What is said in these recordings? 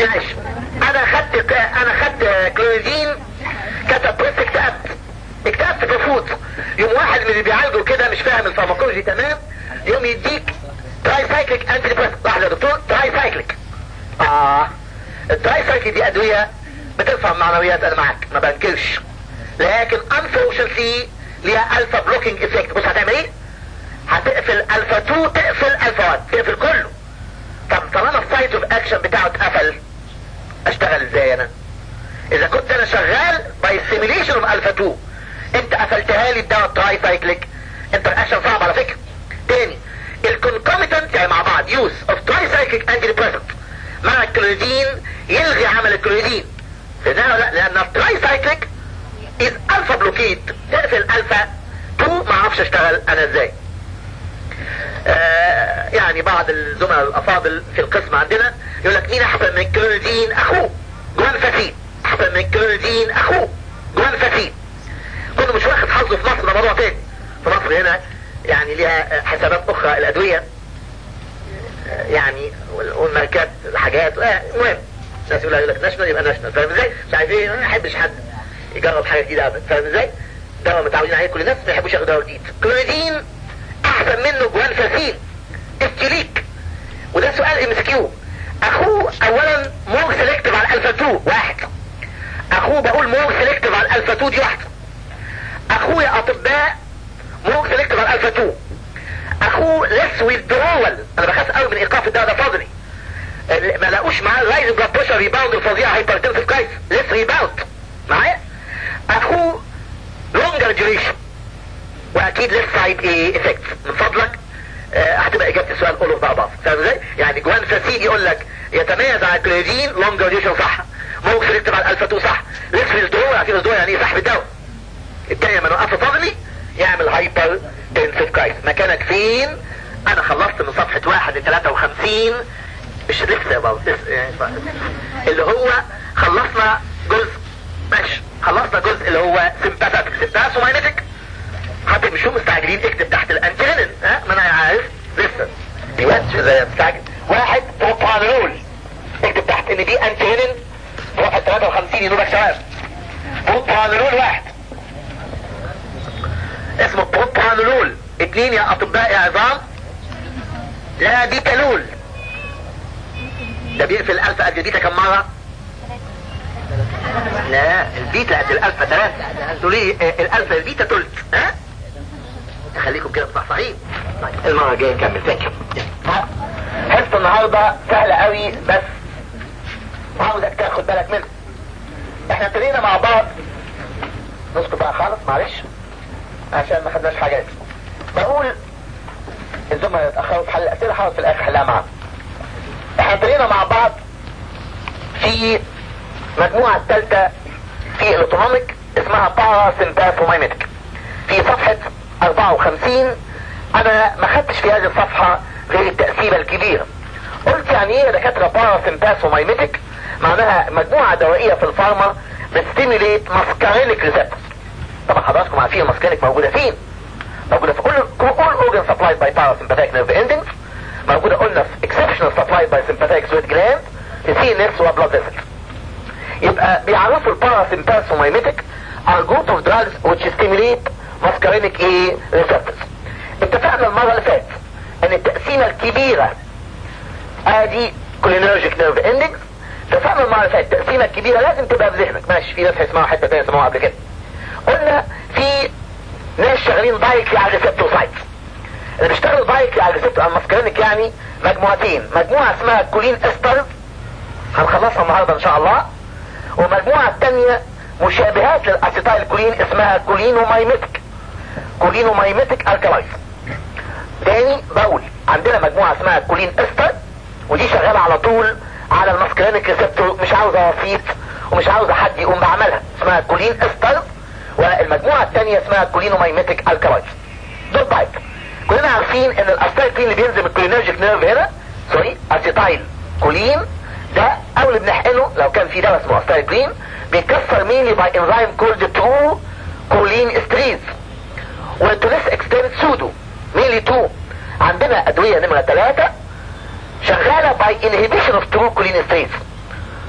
ماشي انا خدت انا خدت كلوريدين كتب بس اكتئبت اكتئبت بفوت يوم واحد من اللي بيعالجوا كده مش فاهم الفارماكولوجي تمام يوم يديك تراي سايكليك انتي ديبريسنت واحد يا دكتور تراي سايكليك اه التراي سايكليك دي ادويه بترفع معنويات انا معاك ما بنكرش لكن unfortunately ليها الفا بلوكينج افكت بص هتعمل ايه هتقفل الفا 2 تقفل الفا 1 تقفل كله طب طالما السايت اوف اكشن بتاعه اتقفل اشتغل ازاي انا اذا كنت انا شغال باي سيميليشن اوف الفا 2 انت قفلتها لي الدواء تراي سايكليك انت الاكشن صعب على فكره تاني الكونكوميتنت يعني مع بعض يوز اوف تراي سايكليك انتي ديبريسنت مع الكلوريدين يلغي عمل الكلوريدين لانه لا لان التراي سايكليك از الفا بلوكيت تقفل الفا 2 ما اعرفش اشتغل انا ازاي آه يعني بعض الزملاء الافاضل في القسم عندنا يقول لك مين احسن من كلوريدين اخوه جوان فاسين احسن من كلوريدين اخوه جوان فاسين كله مش واخد حظه في مصر ده موضوع تاني في مصر هنا يعني ليها حسابات اخرى الادويه يعني والماركات الحاجات المهم الناس يقول لك ناشونال يبقى ناشونال فاهم ازاي؟ مش عايزين ما يحبش حد يجرب حاجه جديده ابدا فاهم ازاي؟ دواء متعودين عليه كل الناس ما يحبوش ياخدوا دواء جديد كلوريدين احسن منه جوان فاسين استيليك وده سؤال ام اس كيو اخوه اولا مور سيلكتيف على الالفا 2 واحد اخوه بقول مور سيلكتيف على الالفا 2 دي واحده اخويا اطباء مور سيلكتيف على الالفا 2 اخوه لس ويدرول انا بخاف قوي من ايقاف الدواء ده فاضلي ما لاقوش معاه الرايز بلاد بريشر ريباوند الفظيع هايبرتنسيف كرايس لس ريباوند معايا اخوه لونجر ديوريشن واكيد لسه سايد ايه افكت من فضلك آه هتبقى اجابه السؤال اول اوف بعض فاهم ازاي؟ يعني جوان فاسين يقول لك يتميز على الكلوريدين لونجر ديوريشن صح ممكن سيلكتيف على الالفا 2 صح لسه الدواء عارفين الدواء يعني ايه صاحب الدواء التاني لما نوقفه فاضلي يعمل هايبر تنسيف كرايس مكانك فين انا خلصت من صفحة واحد ل 53 مش لسه يا بابا لسه يعني اللي هو خلصنا جزء ماشي خلصنا جزء اللي هو سمباثيك سمباثوماينيتك حتى مش هم مستعجلين اكتب تحت الانتينين ها ما انا عارف لسه دلوقتي زي مستعجل واحد بروبانول اكتب تحت ان دي انتينين صفحة 53 ينوبك شباب بروبانول واحد اسمه بروبانولول اتنين يا اطباء يا عظام لا دي كالول ده بيقفل الالفا قد بيتا كم مرة لا البيتا قد الالفا ثلاثة تقول ايه الالفا البيتا تلت ها خليكم كده صحصحين طيب المرة الجاية نكمل ثانك حصة النهاردة سهلة قوي بس عاوزك تاخد بالك منه احنا ابتدينا مع بعض نسكت بقى خالص معلش عشان ما خدناش حاجات بقول الزملاء اتأخروا في حل الأسئلة حاول في الآخر حلها معاهم احنا ابتدينا مع بعض في مجموعة الثالثة في الاوتونوميك اسمها باراسمباثومايميتك في صفحة 54 انا ما خدتش في هذه الصفحة غير التقسيمة الكبيرة قلت يعني ايه يا دكاترة باراسمباثومايميتك معناها مجموعة دوائية في الفارما بتستيميليت ماسكارينيك ريسبتورز طبعا حضراتكم عارفين الماسكارينيك موجودة فين موجودة في كل all organs supplied by parasympathetic nerve endings موجودة قلنا في exceptional supplied by sympathetic sweat gland في CNS و blood vessels يبقى بيعرفوا الباراسمباثومايميتك are group of drugs which stimulate muscarinic ايه receptors اتفقنا المرة اللي فاتت ان التقسيمة الكبيرة ادي cholinergic nerve endings اتفقنا المرة اللي فاتت التقسيمة الكبيرة لازم تبقى في ذهنك ماشي في ناس هيسمعوا حتة تانية سمعوها قبل كده قلنا في ناس شغالين دايركتلي على الريسبتور سايت اللي بيشتغلوا دايركتلي على الريسبتور الماسكرينيك يعني مجموعتين مجموعة اسمها كولين استر هنخلصها النهاردة ان شاء الله ومجموعة التانية مشابهات للاسيتايل كولين اسمها كولينومايميتك كولينومايميتك الكالايز تاني بقول عندنا مجموعة اسمها كولين استر ودي شغالة على طول على الماسكرينيك ريسبتور مش عاوزة وسيط ومش عاوزة حد يقوم بعملها اسمها كولين استر والمجموعة الثانية اسمها كولينومايميتك الكالايز دول تايب كلنا عارفين ان الاسيتايل كولين اللي بينزل من الكولينرجيك نيرف هنا سوري اسيتايل كولين ده اول بنحقنه لو كان في دواء اسمه اسيتايل كولين بيتكسر مينلي باي انزيم كولد ترو كولين استريز وتو ليس اكستنت سودو مينلي تو عندنا ادوية نمرة ثلاثة شغالة باي انهبيشن اوف ترو كولين استريز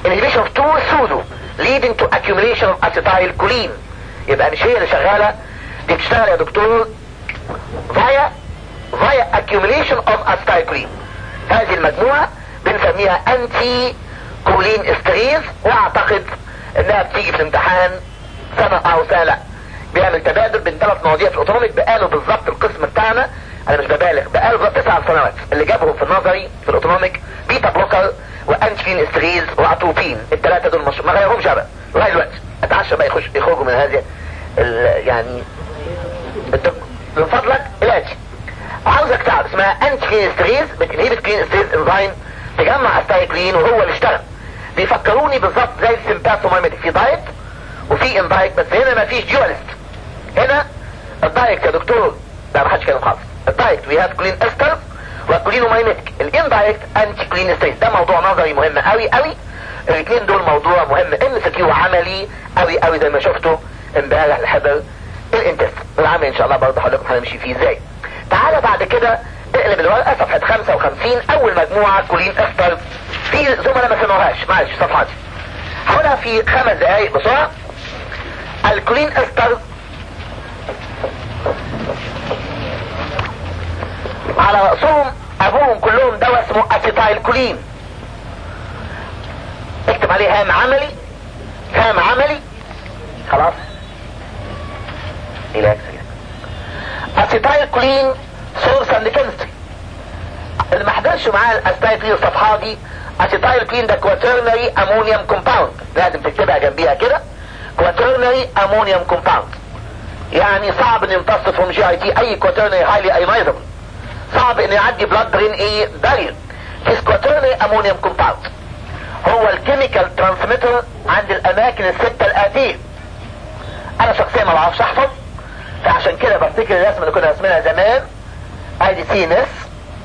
inhibition of 2 pseudo leading to accumulation of acetylcholine يبقى مش هي اللي شغالة دي بتشتغل يا دكتور via via accumulation of acetylcholine هذه المجموعة بنسميها انتي كولين استريز واعتقد انها بتيجي في الامتحان سنة او سنة لا بيعمل تبادل بين ثلاث مواضيع في الاوتونوميك بقاله بالظبط القسم بتاعنا انا مش ببالغ بقاله بالظبط تسع سنوات اللي جابهم في النظري في الاوتونوميك بيتا بلوكر وانشفين استريز واتروبين الثلاثه دول مش ما غيرهمش ابدا لغايه دلوقتي اتعشى بقى يخش يخرجوا من هذه يعني من فضلك الاتي عاوزك تعرف اسمها انتي استريز بتنهبت كلين استريز انزيم تجمع استايكلين وهو اللي اشتغل بيفكروني بالظبط زي السيمباثومايمتيك في دايت وفي اندايك بس هنا ما فيش ديوالست هنا الدايركت يا دكتور لا ما حدش كلام خالص الدايركت وي هاف كلين استر وكلينومايمتيك الاندايركت انتي كلين ستيت ده موضوع نظري مهم قوي قوي الاثنين دول موضوع مهم ام سكيو عملي قوي قوي زي ما شفتوا امبارح لحضر الانتست العمل ان شاء الله برضه هقول لكم هنمشي فيه ازاي تعالى بعد كده اقلب الورقه صفحه 55 اول مجموعه كولين استر في زملاء ما سمعوهاش معلش صفحاتي هقولها في خمس دقايق بسرعه الكولين استر على رأسهم ابوهم كلهم دواء اسمه اسيتايل كولين اكتب عليه هام عملي هام عملي خلاص ريلاكس اسيتايل كولين سورس اند كيمستري اللي ما حضرش معاه الاسيتايل كولين الصفحه دي اسيتايل كولين ده كواترنري امونيوم كومباوند لازم تكتبها جنبيها كده كواترنري امونيوم كومباوند يعني صعب ان يمتص فروم جي اي تي اي كواترنري هايلي ايونايزبل صعب ان يعدي بلاد برين ايه بارير هيز كواترنري امونيوم كومباوند هو الكيميكال ترانسميتر عند الاماكن الستة الاتية انا شخصيا ما بعرفش احفظ فعشان كده بفتكر الرسمة اللي كنا رسمينها زمان ادي سي ان اس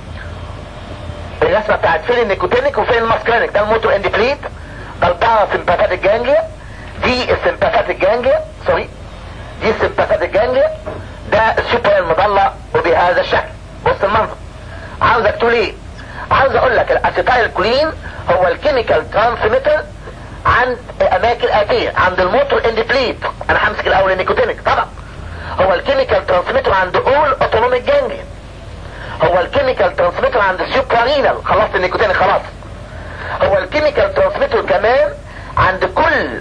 الرسمة بتاعت فين النيكوتينيك وفين الماسكرينيك ده الموتور اندبليت قلتها سمباثاتيك جانجليا دي السمباثاتيك جانجليا سوري دي السمباثاتيك جانجليا ده السوبر المضلة وبهذا الشكل بص المنظر عاوزك تقول ايه عاوز اقول لك الاسيتايل كولين هو الكيميكال ترانسميتر عند اماكن اتيه عند الموتور اندبليت انا همسك الاول النيكوتينيك طبعا هو الكيميكال ترانسميتر عند اول اوتونوميك جانجليا هو الكيميكال ترانسميتر عند السوبرانينال خلصت النيكوتينيك خلاص هو الكيميكال ترانسميتر كمان عند كل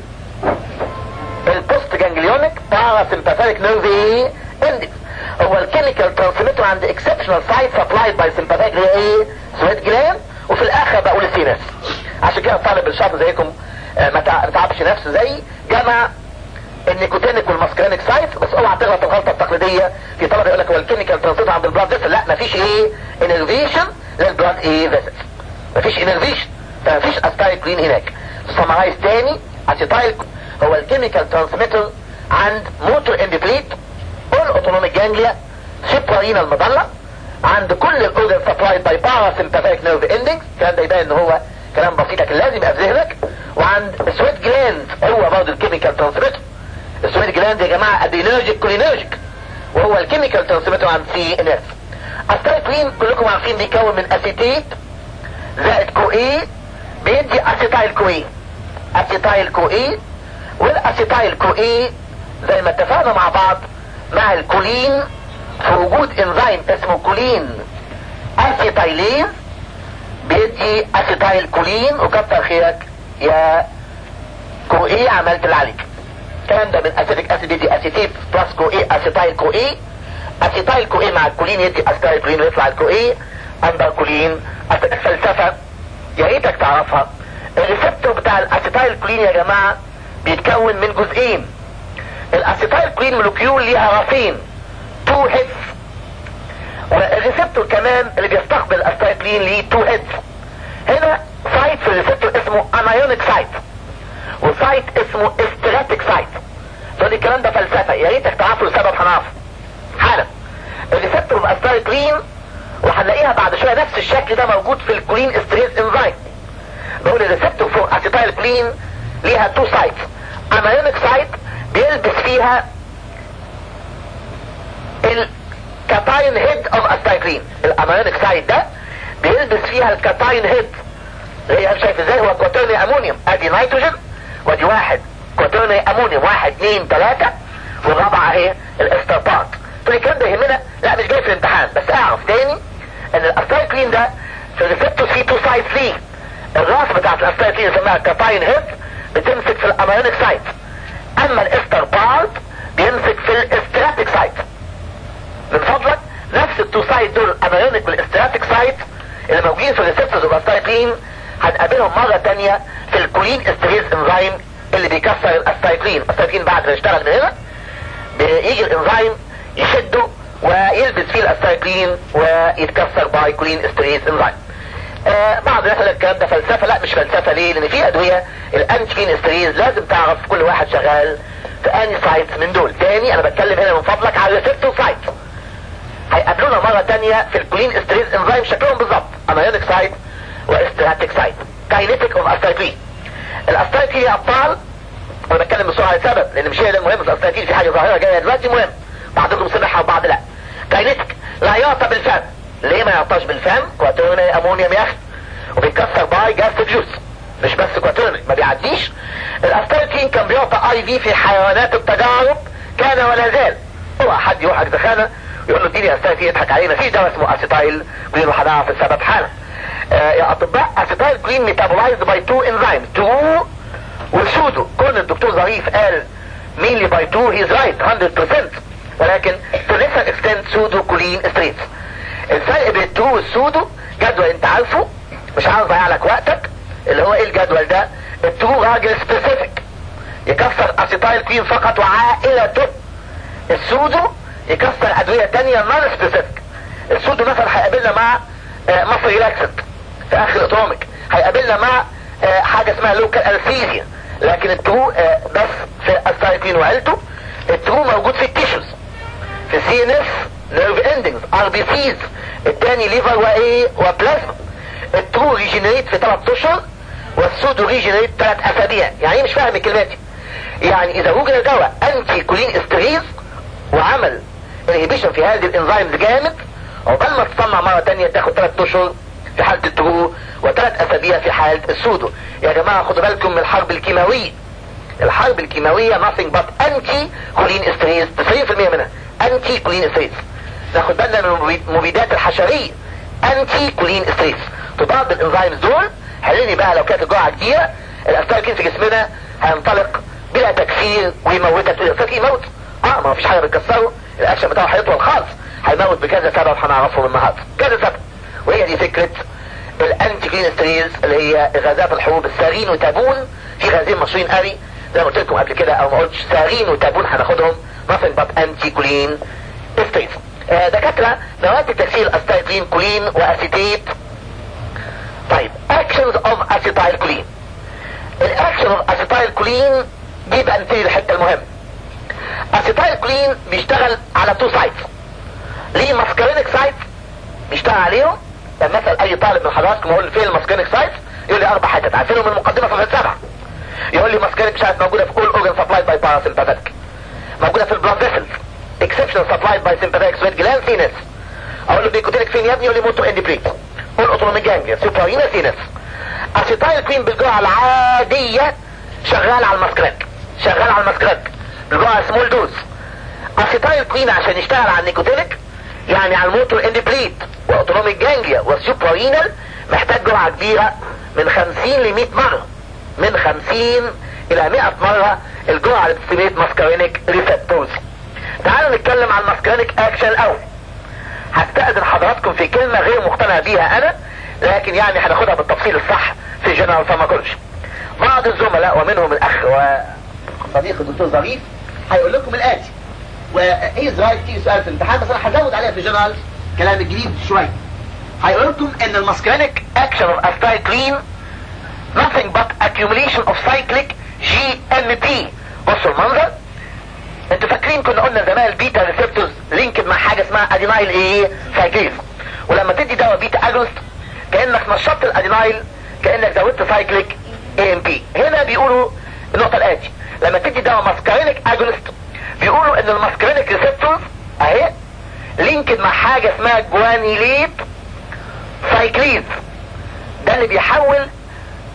البوست جانجليونيك باراسمباثيك نيرف ايه اندكس هو الكيميكال ترانسميتر عند اكسبشنال سايت سبلايد باي سمباثيك اللي هي ايه سويت جلاند وفي الاخر بقول السينس عشان كده الطالب الشاطر زيكم آه ما تعبش نفسه زي جمع النيكوتينيك والماسكرينيك سايت بس اوعى تغلط الغلطه التقليديه في طلبه يقول لك هو الكيميكال ترانسميتر عند البلاد فيسل لا مفيش ايه انرفيشن للبلاد ايه فيسل مفيش انرفيشن فمفيش اسيتايل كلين هناك سمرايز تاني اسيتايل هو الكيميكال ترانسميتر عند موتور اندبليت اول اوتونوميك جانجليا سوبرارينا المضلة عند كل الاورجن سبلايد باي باراسمباثيك نيرف اندكس الكلام ده يبان ان هو كلام بسيط لكن لازم يبقى في ذهنك وعند السويت جلاند هو برضه الكيميكال ترانسميتر السويت جلاند يا جماعه ادينرجيك كولينرجيك وهو الكيميكال ترانسميتر عند سي ان اس السايكلين كلكم عارفين بيكون من اسيتيت زائد كو اي بيدي اسيتايل كو اي اسيتايل كو اي والاسيتايل كو اي زي ما اتفقنا مع بعض مع الكولين في وجود انزيم اسمه كولين اسيتايلين بيدي اسيتايل كولين وكتر خيرك يا كو اي عملت اللي عليك الكلام ده من اسيتيك اسيد يدي اسيتيت بلس كو اي اسيتايل كو اي اسيتايل كو اي مع الكولين يدي اسيتايل كولين ويطلع الكو اي اندر كولين الفلسفه يا ريتك تعرفها الريسبتور بتاع الاسيتايل كولين يا جماعه بيتكون من جزئين الاسيتايل كولين مولكيول ليها راسين تو هيدز والريسبتور كمان اللي بيستقبل الاسيتايل كولين ليه تو هيدز هنا سايت في الريسبتور اسمه انايونيك سايت وسايت اسمه استراتيك سايت تقول الكلام ده فلسفه يا ريتك تعرفوا السبب هنعرفه حالا الريسبتور بالاسيتايل كولين وهنلاقيها بعد شويه نفس الشكل ده موجود في الكولين استريز انزايم بقول الريسبتور فور اسيتايل كولين ليها تو سايت انايونيك سايت بيلبس فيها الكاتاين هيد اوف استايكلين الانايونيك سايت ده بيلبس فيها الكاتاين هيد اللي هي شايف ازاي هو كواترني امونيوم ادي نيتروجين ودي واحد كوترنري امونيوم واحد اثنين ثلاثة والرابعة هي الاستربات تقول الكلام ده يهمنا لا مش جاي في الامتحان بس اعرف تاني ان الاستايكلين ده في الريسبتور سي 2 سايت 3 الراس بتاعت الاستايكلين اسمها كاتاين هيد بتمسك في الاميونيك سايت اما الاستربات بيمسك في الاستراتيك سايت من فضلك نفس التو سايت دول الاميونيك والاستراتيك سايت اللي موجودين في الريسبتورز والاستايكلين هنقابلهم مرة تانية في الكولين استريز انزيم اللي بيكسر الاستايكلين الاستايكلين بعد ما يشتغل من هنا بيجي الانزيم يشده ويلبس فيه الاستايكلين ويتكسر باي كولين استريز انزيم آه بعض الناس الكلام ده فلسفه لا مش فلسفه ليه لان في ادويه الانتيكين استريز لازم تعرف كل واحد شغال في اني سايت من دول تاني انا بتكلم هنا من فضلك على الريسبتور سايت هيقابلونا مرة تانية في الكولين استريز انزيم شكلهم بالظبط انايونيك سايت واستراتيك سايت كاينيتيك اوف استايكلين الاستايكلين يا ابطال وانا بتكلم بسرعه لسبب لان مش هي ده المهم الاستايكلين في حاجه ظاهره جايه دلوقتي مهم بعضكم سمعها وبعض لا كاينيتيك لا يعطى بالفم ليه ما يعطاش بالفم كواتروني امونيوم يا اخي وبيتكسر باي جاستريك جوس مش بس كواتروني ما بيعديش الاستايكلين كان بيعطى اي في في حيوانات التجارب كان ولا زال هو حد يروح اجزخانه يقول له اديني استاذ يضحك علينا في دواء اسمه اسيتايل كلين وهنعرف السبب حالا آه يا اطباء اسيتايل كلين ميتابولايزد باي تو انزيم تو والسودو كون الدكتور ظريف قال mainly by two he's right 100% ولكن to lesser extent سودو كولين ستريت الفرق بين التو والسودو جدول انت عارفه مش عارف اضيع لك وقتك اللي هو ايه الجدول ده التو راجل سبيسيفيك يكسر اسيتايل كلين فقط وعائلته السودو يكسر ادوية تانية نون سبيسيفيك السودو مثلا هيقابلنا مع مصر ريلاكسنت في اخر اتوميك هيقابلنا مع آه حاجة اسمها لوكال انستيزيا لكن الترو آه بس في السايكلين وعيلته الترو موجود في التيشوز في سي ان اف نيرف اندنجز ار بي سيز التاني ليفر وايه وبلازما الترو ريجينيريت في ثلاث اشهر والسودو ريجينيريت ثلاث اسابيع يعني ايه مش فاهم الكلمات دي يعني اذا وجد دواء انتي كولين استريز وعمل انهبيشن في هذه الانزيمز جامد عقبال ما تصنع مرة تانية تاخد ثلاث اشهر في حالة الترو وثلاث اسابيع في حالة السودو يا جماعة خدوا بالكم من الحرب الكيماوية الحرب الكيماوية nothing but anti كولين استريز 90% منها انتي كولين استريز ناخد بالنا من المبيدات الحشرية انتي كولين استريز تضاد الانزيمز دول حليني بقى لو كانت الجرعة كبيرة الاستايكين في جسمنا هينطلق بلا تكسير ويموتك تقول يموت اه ما فيش حاجة بتكسره الاكشن بتاعه هيطول خالص هيموت بكذا سبب هنعرفه النهارده كذا سبب وهي دي فكرة الانتي كلين ستريز اللي هي غازات الحروب السارين وتابون في غازين مشهورين قوي زي ما قلت لكم قبل كده او ما قلتش سارين وتابون هناخدهم nothing but انتي كولين ستريز آه دكاترة مواد تكسير استايكلين كولين واسيتيت طيب اكشنز اوف اسيتايل كولين الاكشن اوف اسيتايل كولين دي بقى نبتدي الحته المهمه اسيتايل كولين بيشتغل على تو سايتس ليه ماسكارينيك سايت بيشتغل عليهم لما مثلا اي طالب من حضراتكم اقول فين الماسكارينيك سايت يقول لي اربع حتت عارفينهم من المقدمه في السبعه يقول لي ماسكارينيك سايت موجوده في كل اورجن سبلايد باي باراسمباثيك موجوده في البلاد فيسلز اكسبشن سبلايد باي سمباثيك سويت جلاند سينس اقول له بيكوتينك فين يا ابني يقول لي موتو اندبريت قول اوتونوميك جانجليا سوبرينا سينس اسيتايل كوين بالجرعه العاديه شغال على الماسكارينيك شغال على الماسكارينيك بالجرعه سمول دوز اسيتايل كوين عشان يشتغل على النيكوتينيك يعني على الموتور اندبريت واوتونوميك جانجليا والسوبرينال محتاج جرعه كبيره من 50 ل 100 مره من 50 الى 100 مره الجرعه اللي بتستميت ماسكارينيك ريسبتورز تعالوا نتكلم عن الماسكارينيك اكشن الاول هستأذن حضراتكم في كلمة غير مقتنع بيها انا لكن يعني هناخدها بالتفصيل الصح في جنرال فارماكولوجي بعض الزملاء ومنهم الاخ وصديق الدكتور ظريف هيقول لكم الاتي وهي رايت تيجي سؤال في الامتحان بس انا هزود عليها في جنرال كلام الجديد شويه هيقول لكم ان الماسكارينيك اكشن اوف استايكلين nothing but accumulation of cyclic GMP بصوا المنظر انتوا فاكرين كنا قلنا زمان البيتا ريسبتورز لينكد مع حاجه اسمها ادينايل ايه سايكليز ولما تدي دواء بيتا اجونست كانك نشطت الادينايل كانك زودت سايكليك اي ام بي هنا بيقولوا النقطه الاتي لما تدي دواء ماسكارينيك اجونست بيقولوا ان الماسكارينيك ريسبتورز اهي لينكد مع حاجه اسمها جوانيليت سايكليز ده اللي بيحول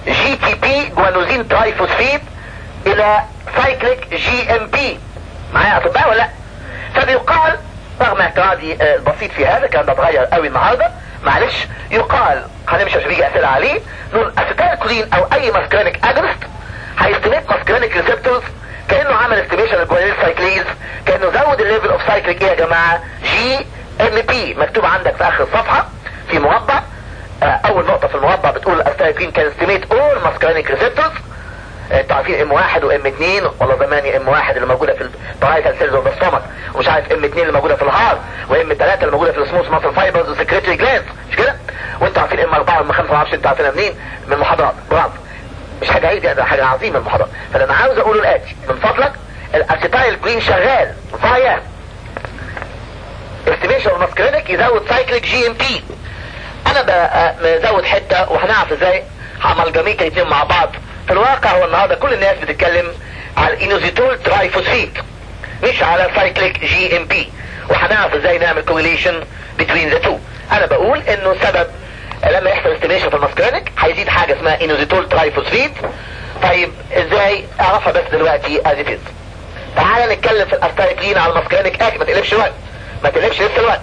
جي تي بي جوانوزين ترايفوسفيد الى سايكليك جي ام بي معايا اطباء ولا لا فبيقال رغم اعتراضي البسيط في هذا كان بتغير قوي النهارده معلش يقال هنمشي عشان بيجي اسئله عليه نقول اسيتالكولين او اي ماسكرينيك اجنست هيستميت ماسكرينيك ريسبتورز كانه عمل استيميشن للجوانيل سايكليز كانه زود الليفل اوف سايكليك ايه يا جماعه جي ام بي مكتوب عندك في اخر الصفحه في مربع اول نقطه في المربع بتقول الاسيتالكولين كان استيميت اول ماسكرينيك ريسبتورز انتوا عارفين ام واحد وام اتنين ولا زمان ام واحد اللي موجوده في البرايتال سيلز اوف ذا ومش عارف ام اتنين اللي موجوده في الهارت وام تلاته اللي موجوده في السموث ماسل فايبرز وسكريتري جلاند مش كده وانتوا عارفين ام اربعه وام خمسه ما اعرفش انتوا عارفينها منين من المحاضرات برافو مش حاجه عيب ده حاجه عظيمه المحاضرات فاللي انا عاوز اقوله الاتي من فضلك الاسيتايل كلين شغال فايا استيميشن الماسكرينيك يزود سايكليك جي ام بي انا بقى مزود حته وهنعرف ازاي هعمل جميع الاثنين مع بعض في الواقع هو النهارده كل الناس بتتكلم على الانوزيتول ترايفوسفيت مش على سايكليك جي ام بي وهنعرف ازاي نعمل كوريليشن بين ذا تو انا بقول انه سبب لما يحصل استيميشن في الماسكرينيك هيزيد حاجه اسمها انوزيتول ترايفوسفيت طيب ازاي اعرفها بس دلوقتي از ات تعالى نتكلم في الاستايكلين على الماسكرينيك اكل ما تقلبش الوقت ما تقلبش لسه الوقت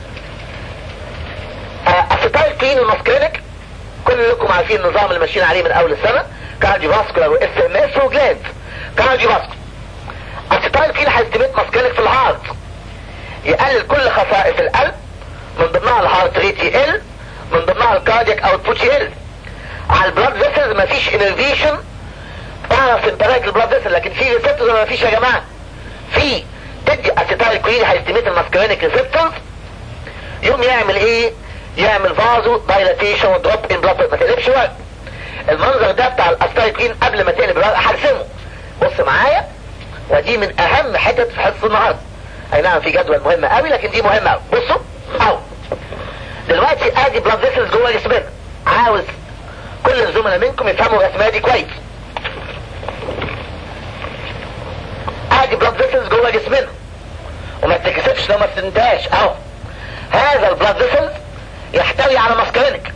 اسيتايكلين الماسكرينيك كلكم عارفين النظام اللي ماشيين عليه من اول السنه كارديو فاسكولار واس ام اس وجلاند كارديو فاسكولار اسيتايل كين هيستميت ماسكينك في الهارت يقلل كل خصائص القلب من ضمنها الهارت ريت يقل من ضمنها الكاردياك اوتبوت يقل على البلاد فيسلز مفيش انرفيشن اه سمبرايك البلاد فيسل لكن في ريسبتورز ما فيش يا جماعه في تدي اسيتايل كوين هيستميت الماسكرينيك ريسبتورز يوم يعمل ايه يعمل فازو دايلاتيشن ودروب ان بلاد ما تقلبش وقت المنظر ده بتاع الاستايكلين قبل ما تقلب الورق هرسمه بص معايا ودي من اهم حتت في حصه النهارده اي نعم في جدول مهم قوي لكن دي مهمه قوي بصوا اهو دلوقتي ادي بلاد فيسلز جوه جسمنا عاوز كل الزملاء منكم يفهموا الرسمه دي كويس ادي بلاد فيسلز جوه جسمنا وما تتكسفش لو ما فهمتهاش اهو هذا البلاد فيسلز يحتوي على ماسكرينك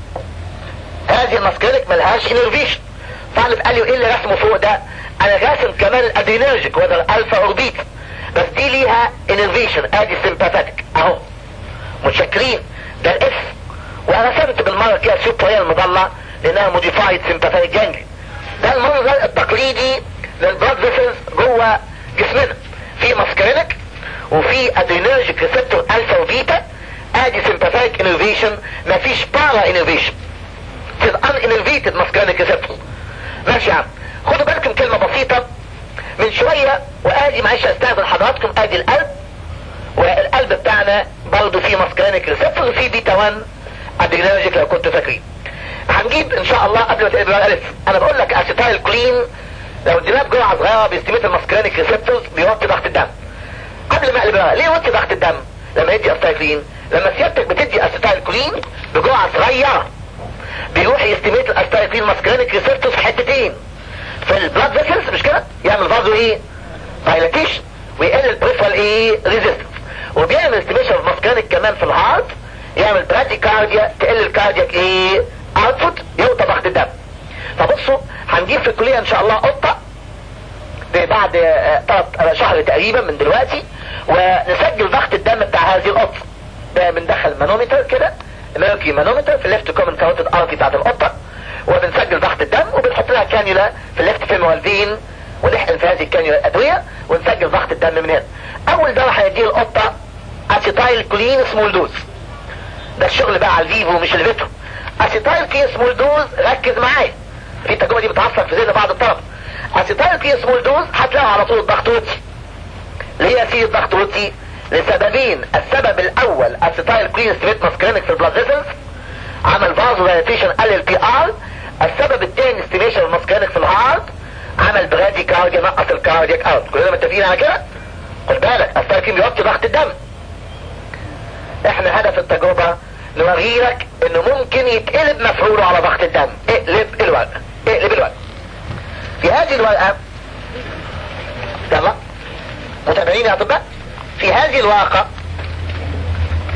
هذه الماسكرينك ملهاش انرفيشن فعلا قال لي ايه اللي رسمه فوق ده انا راسم كمان الادرينرجيك وده الالفا اوربيت بس دي ليها انرفيشن ادي سيمباثيك اهو متشكرين ده الاس ورسمت بالمره كده السوبر المضلع لانها موديفايد سيمباثيك جانجلي ده المنظر التقليدي للبلاد فيسلز جوه جسمنا في ماسكرينك وفي ادرينرجيك ريسبتور الفا وبيتا ادي سيمباثيك انرفيشن مفيش بارا انرفيشن في الان انرفيتد ماسكرينيك ريسبتور ماشي يا عم خدوا بالكم كلمة بسيطة من شوية وادي معلش استاذن حضراتكم ادي القلب والقلب بتاعنا برضه فيه ماسكرينيك ريسبتور وفيه بيتا 1 ادرينرجيك لو كنتوا فاكرين هنجيب ان شاء الله قبل ما تقلب الالف انا بقول لك اسيتايل كلين لو اديناه بجرعه صغيره بيستميت الماسكرينيك ريسبتورز بيوطي ضغط الدم قبل ما اقلب ليه يوطي ضغط الدم لما يدي اسيتايل لما سيادتك بتدي اسيتايل كلين بجرعه صغيره بيروح يستميت الاستايكلين ماسكرينيك ريسبتورز في حتتين في البلاد فيسلز مش كده يعمل فازو ايه دايلاتيشن ويقلل البريفرال ايه ريزيستنس وبيعمل استيميشن ماسكرينيك كمان في الهارت يعمل براديكارديا تقل الكاردياك ايه اوتبوت يوطى ضغط الدم فبصوا هنجيب في الكليه ان شاء الله قطه بعد ثلاث شهر تقريبا من دلوقتي ونسجل ضغط الدم بتاع هذه القطه ده بندخل مانومتر كده ميركي مانومتر في الليفت كومن كاروتد ارتي بتاعت القطه وبنسجل ضغط الدم وبنحط لها كانيولا في الليفت فيمورال فين ونحقن في هذه الكانيولا الادويه ونسجل ضغط الدم من هنا اول دواء هيديه القطه اسيتايل كلين سمول دوز ده الشغل بقى على الفيفو مش الفيتو اسيتايل كلين سمول دوز ركز معايا في التجربه دي بتعصب في ذهن بعض الطلبه اسيتايل كلين سمول دوز هتلاقوا على طول الضغط وطي ليه يا سيدي الضغط وطي لسببين السبب الاول اسيتايل كلين ستريت ماسكرينك في البلاد فيسلز عمل فازو دايليتيشن قلل بي ار السبب الثاني ستيميشن الماسكرينك في الهارت عمل برادي كارديا نقص الكاردياك اوت كلنا متفقين على كده خد بالك السايكين بيوطي ضغط الدم احنا هدف التجربة نوريلك انه ممكن يتقلب مفعوله على ضغط الدم اقلب الورقة اقلب الورقة في هذه الورقة يلا متابعين يا اطباء في هذه الورقة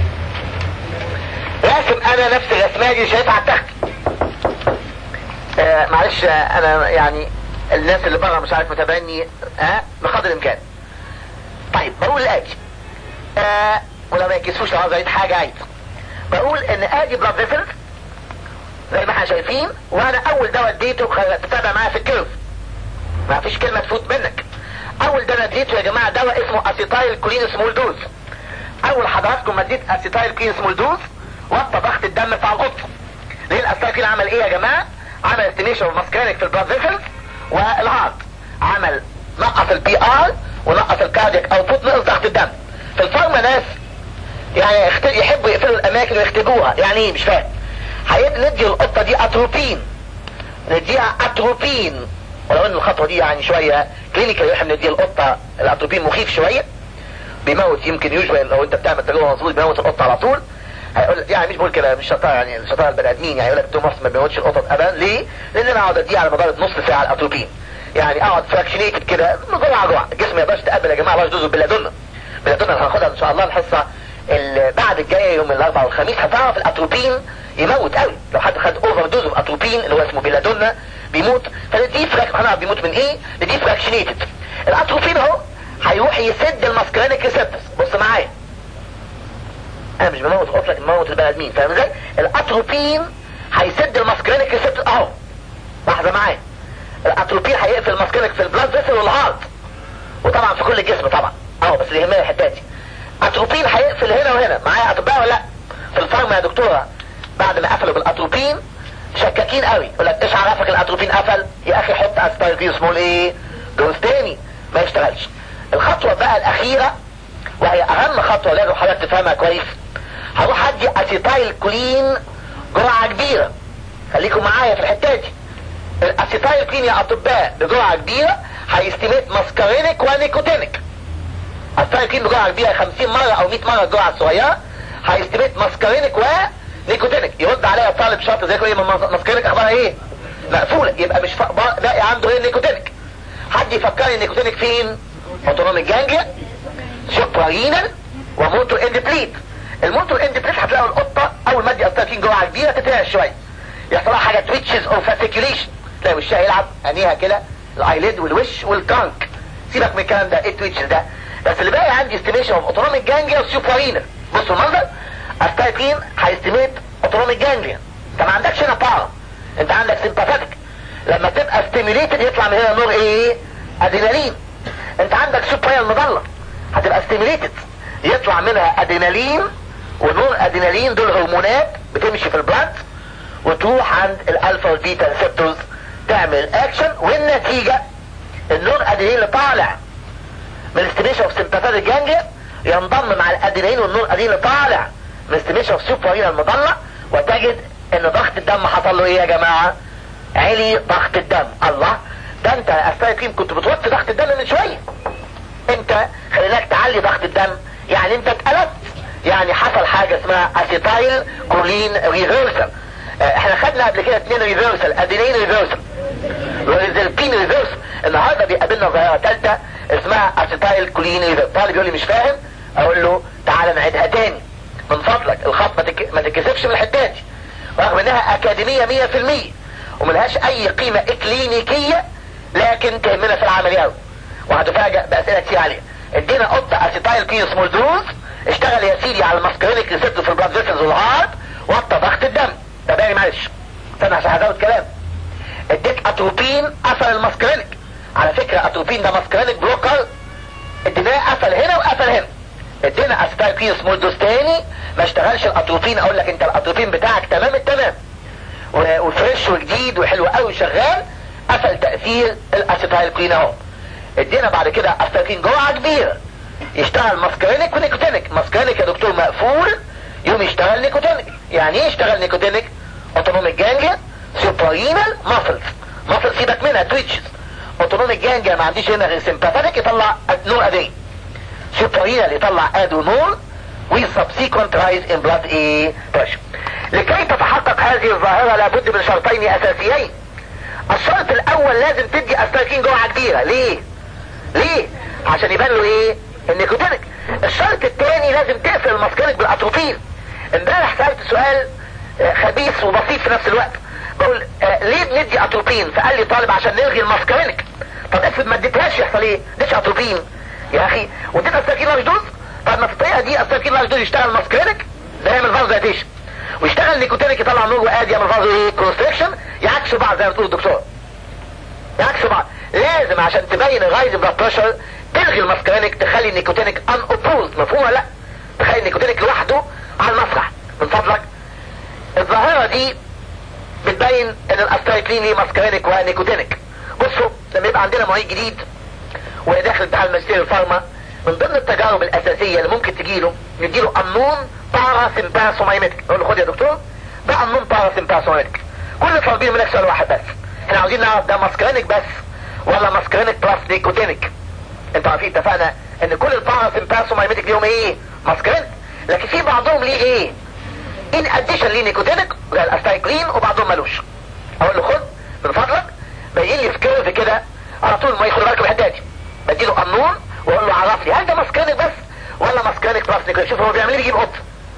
راسم انا نفس الرسمة دي شايفها على التخت آه آه معلش آه انا يعني الناس اللي بره مش عارف متابعني ها بقدر الامكان طيب بقول الاتي آه ولا ما يكسوش لو عاوز اعيد حاجه عيد بقول ان ادي بلاد فيسلز زي ما احنا شايفين وانا اول دواء اديته تتابع معايا في الكيرف ما فيش كلمه تفوت منك اول دواء اديته يا جماعه دواء اسمه اسيتايل كولين سمول دوز اول حضراتكم ما اديت اسيتايل كولين سمول دوز وطى ضغط الدم بتاع القطه ليه الاسيتايل عمل ايه يا جماعه عمل استيميشن اوف ماسكرينك في البلاد فيسلز والهارت عمل نقص البي ار ونقص الكاردياك اوتبوت نقص ضغط الدم في الفارما ناس يعني يحبوا يقفلوا الاماكن ويختبوها يعني ايه مش فاهم ندي القطة دي اتروبين نديها اتروبين ولو ان الخطوة دي يعني شوية كلينيكال احنا ندي القطة الاتروبين مخيف شوية بيموت يمكن يشبه لو انت بتعمل تجربة مظبوط بيموت القطة على طول هيقول يعني مش بقول كده مش شطار يعني شطار البني ادمين يعني يقول لك توماس ما بيموتش القطط ابدا ليه؟ لان انا اقعد اديه على مدار نص ساعة الاتروبين يعني اقعد فراكشنيتد كده جرعة جرعة الجسم ما يقدرش يتقبل يا جماعة باش دوز بلادونا بلادونا هناخدها ان شاء الله الحصة بعد الجاية يوم الاربعاء والخميس هتعرف الاتروبين يموت قوي لو حد خد اوفر دوز اوف اتروبين اللي هو اسمه بيلادونا بيموت فدي فراك هنعرف بيموت من ايه دي فراكشنيتد الاتروبين اهو هيروح يسد الماسكرينيك ريسبتورز بص معايا انا مش بموت قلت لك بموت البني ادمين فاهم ازاي الاتروبين هيسد الماسكرينيك ريسبتور اهو لحظه معايا الاتروبين هيقفل الماسكرينيك في البلاد فيسل والهارت وطبعا في كل الجسم طبعا اهو بس اللي يهمني الحته دي اتروبين هيقفل هنا وهنا معايا اطباء ولا لا في الفارما يا دكتوره بعد ما قفلوا بالاتروبين شكاكين قوي يقول لك ايش عرفك الاتروبين قفل يا اخي حط اسبايرين اسمه ايه دوز تاني ما يشتغلش الخطوه بقى الاخيره وهي اهم خطوه لازم حضرتك تفهمها كويس هروح ادي اسيتايل كولين جرعه كبيره خليكم معايا في الحته دي الاسيتايل كولين يا اطباء بجرعه كبيره هيستيميت ماسكارينيك ونيكوتينيك اسيتايل كولين بجرعه كبيره 50 مره او 100 مره الجرعه الصغيره هيستيميت ماسكارينيك ونيكوتينيك يرد عليا طالب شاطر زي ايه ماسكارينيك اخبارها ايه مقفوله يبقى مش باقي عنده ايه النيكوتينيك حد يفكرني النيكوتينيك فين اوتونوميك جانجليا سوبرارينال وموتور اند بليت الموتور اند بليت هتلاقوا القطه اول ما ادي استاكين جرعه كبيره تترعش شويه يحصل لها حاجه تويتشز او فاسيكيوليشن تلاقي وشها يلعب عينيها كده الايليد والوش والكانك سيبك من الكلام ده ايه التويتشز ده بس اللي باقي عندي استيميشن اوف اوتونوميك جانجليا وسوبرارينال بصوا المنظر استاكين هيستيميت اوتونوميك جانجليا انت ما عندكش هنا باور انت عندك سيمباثيك لما تبقى ستيميليتد يطلع من هنا نور ايه ادرينالين انت عندك سوبريال مضله هتبقى ستيميليتد يطلع منها ادرينالين ونور ادرينالين دول هرمونات بتمشي في البلاد وتروح عند الالفا والبيتا ريسبتورز تعمل اكشن والنتيجه النور ادرينالين اللي طالع من ستيميشن اوف سيمباثيك جانجليا ينضم مع الادرينالين والنور ادرينالين اللي طالع من ستيميشن اوف سوبريال المضله وتجد ان ضغط الدم حصل له ايه يا جماعه علي ضغط الدم الله ده انت استاذ كنت بتوطي ضغط الدم من شويه انت خليناك تعلي ضغط الدم يعني انت اتقلبت يعني حصل حاجة اسمها اسيتايل كولين ريفرسال احنا خدنا قبل كده اتنين ريفرسال ادينين ريفرسال وريزلبين ريفرسال النهارده بيقابلنا ظاهرة ثالثة اسمها اسيتايل كولين ريفرسال طالب يقول لي مش فاهم اقول له تعالى نعيدها تاني من فضلك الخط ما, تك... ما تتكسفش من الحتات دي رغم انها اكاديمية مية في المية وملهاش اي قيمة اكلينيكية لكن تهمنا في العملية قوي وهتفاجئ باسئله كتير عليها ادينا قطه اسيتايل كين سمول دوز اشتغل يا سيدي على الماسكرينيك ريسبتور في البلاد فيسلز والهارت وطى ضغط الدم تابعني معلش استنى عشان هزود كلام اديك اتروبين قفل الماسكرينيك على فكره اتروبين ده ماسكرينيك بلوكر اديناه قفل هنا وقفل هنا ادينا اسيتايل كين سمول دوز تاني ما اشتغلش الاتروبين اقول لك انت الاتروبين بتاعك تمام التمام وفريش وجديد وحلو قوي شغال قفل تاثير الاسيتايل كين اهو ادينا بعد كده استاكين جرعه كبيره يشتغل ماسكرينيك ونيكوتينيك ماسكرينيك يا دكتور مقفول يوم يشتغل نيكوتينيك يعني ايه يشتغل نيكوتينيك اوتونوميك جانجليا سوبرينال ماسلز ماسل سيبك منها تويتشز اوتونوميك جانجليا ما عنديش هنا غير سيمباثيك يطلع نور ادين سوبرينال يطلع ادو نور وسبسيكونت رايز ان بلاد ايه بريشر لكي تتحقق هذه الظاهره لابد من شرطين اساسيين الشرط الاول لازم تدي استاكين جرعه كبيره ليه ليه عشان يبان له ايه النيكوتينيك الشرط الثاني لازم تقفل الماسكينيك بالاتروبين امبارح سالت سؤال خبيث وبسيط في نفس الوقت بقول آه ليه بندي اتروبين فقال لي طالب عشان نلغي الماسكرينك طب افرض ما اديتهاش يحصل ايه اديتش اتروبين يا اخي واديت استاكين لارج دوز طب ما في الطريقه دي استاكين لارج دوز يشتغل ماسكرينك ده يعمل فازو ويشتغل نيكوتينيك يطلع نور وادي يعمل فازو ايه كونستريكشن يعكسوا بعض زي ما تقول الدكتور يعكسوا بعض لازم عشان تبين الرايز بلاد بريشر تلغي الماسكرينك تخلي النيكوتينيك ان اوبوزد مفهوم ولا لا تخلي النيكوتينيك لوحده على المسرح من فضلك الظاهره دي بتبين ان الاستايكلين ليه ماسكرينك ونيكوتينيك بصوا لما يبقى عندنا معيد جديد وداخل بتاع الماجستير الفارما من ضمن التجارب الاساسيه اللي ممكن تجيله نديله امنون باراسمباسومايمتك نقول له خد يا دكتور ده امنون باراسمباسومايمتك كل طالبين منك سؤال واحد بس احنا عاوزين نعرف ده ماسكرينك بس ولا ماسكرينك بلس نيكوتينيك انتوا عارفين اتفقنا ان كل الباراسمباسومايمتك ليهم ايه ماسكرينك لكن في بعضهم ليه ايه ان اديشن ليه نيكوتينيك زي الاستايكلين وبعضهم ملوش اقول له خد من فضلك بين لي في كيرف كده على طول ما ياخد بالك من الحته دي بديله قانون واقول له عرف لي هل ده ماسكرينك بس ولا ماسكرينك بلس نيكوتينيك شوف هو بيعمل ايه بيجيب قط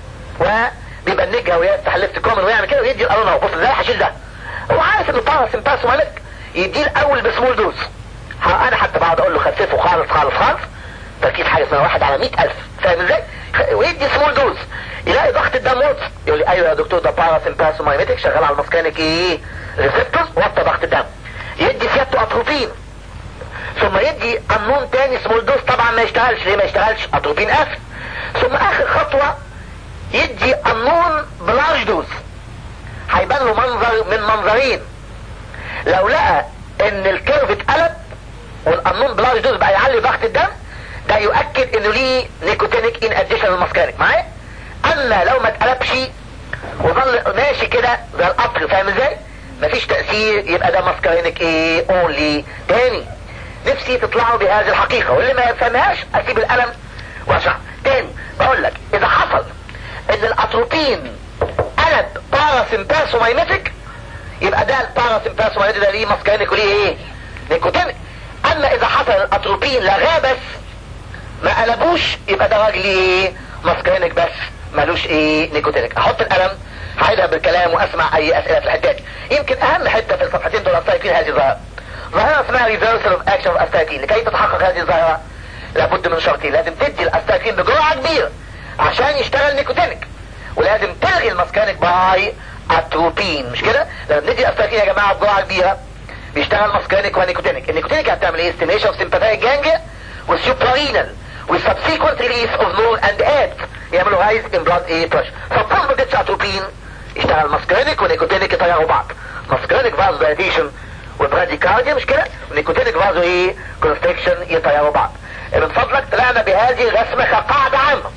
وبيبنجها ويفتح الليفت كومن ويعمل كده ويدي القانون اهو بص ازاي هشيل ده هو عارف ان الباراسمباس مالك يديه الاول بسمول دوز انا حتى بقعد اقول له خففه خالص خالص خالص تركيز حاجه اسمها واحد على مئة الف فاهم ازاي ويدي سمول دوز يلاقي ضغط الدم وطي يقول لي ايوه يا دكتور ده باراسمباس مايمتك شغال على المسكانيك ايه ريسبتورز وطى ضغط الدم يدي سيادته اتروبين ثم يدي قانون تاني سمول دوز طبعا ما يشتغلش ليه ما يشتغلش اتروبين قافل ثم اخر خطوه يدي قانون بلارج دوز هيبان له منظر من منظرين لو لقى ان الكيرف اتقلب والقانون بلارج دوز بقى يعلي ضغط الدم ده يؤكد انه ليه نيكوتينيك ان اديشن الماسكاريك معايا اما لو ما اتقلبش وظل ماشي كده زي القطر فاهم ازاي مفيش تأثير يبقى ده ماسكارينك ايه اونلي تاني نفسي تطلعوا بهذه الحقيقة واللي ما يفهمهاش اسيب القلم واشرح تاني بقول لك اذا حصل ان الاتروبين قلب باراسمباسومايمتك يبقى ده الباراسمباسومايمتك ده ليه ماسكارينك وليه ايه نيكوتينيك اما اذا حصل الاتروبين لغاه بس ما قلبوش يبقى ده راجل ايه ماسكارينك بس ملوش ايه نيكوتينيك احط القلم هعيدها بالكلام واسمع اي اسئله في الحته دي يمكن اهم حته في الصفحتين دول السايكين هذه الظاهره ظاهره اسمها ريفرسال اوف اكشن اوف استايكين لكي تتحقق هذه الظاهره لابد من شرطين لازم تدي الاستايكين بجرعه كبيره عشان يشتغل نيكوتينيك ولازم تلغي الماسكانيك باي اتروبين مش كده لما بندي الاستايكين يا جماعه بجرعه كبيره بيشتغل ماسكانيك ونيكوتينيك النيكوتينيك هتعمل ايه استيميشن اوف سيمباثيك جانجليا والسوبرارينال والسبسيكونت ريليس اوف نور اند اد يعملوا رايز ان بلاد ايه بريشر فبطل ما جتش اتروبين يشتغل ماسكرينيك ونيكوتينيك يطيروا بعض ماسكرينيك فازو دايتيشن وبراديكارديا مش كده ونيكوتينيك فازو ايه كونستريكشن يطيروا بعض من فضلك طلعنا بهذه الرسمه كقاعده عامه